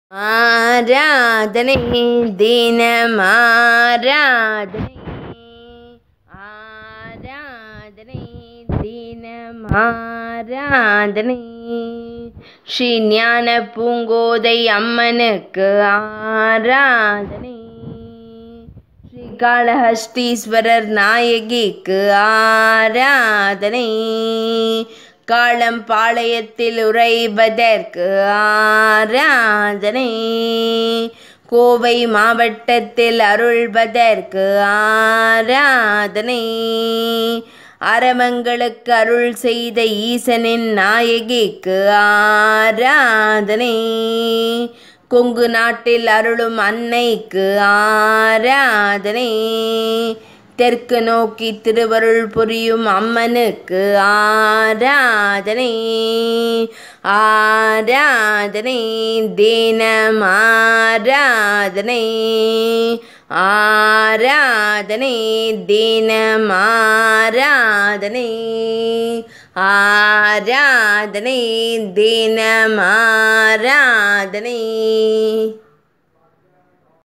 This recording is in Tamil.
ஆராதனை தினம் ஆராதனை ஆராதனை தினம் ஆராதனை ஸ்ரீ ஞான பூங்கோதை அம்மனுக்கு ஆராதனை ஸ்ரீ காளஹஸ்தீஸ்வரர் நாயகிக்கு ஆராதனை காளம் பாளையத்தில் உறைவதற்கு ஆராதனை கோவை மாவட்டத்தில் அருள்வதற்கு ஆராதனை அறமங்களுக்கு அருள் செய்த ஈசனின் நாயகிக்கு ஆராதனை கொங்கு நாட்டில் அருளும் அன்னைக்கு ஆராதனை தெற்கு நோக்கி திருவருள் புரியும் அம்மனுக்கு ஆராதனை ஆராதனை தினம் ஆராதனை ஆராதனை தினம் ஆராதனை ஆராதனை தினம் ஆராதனை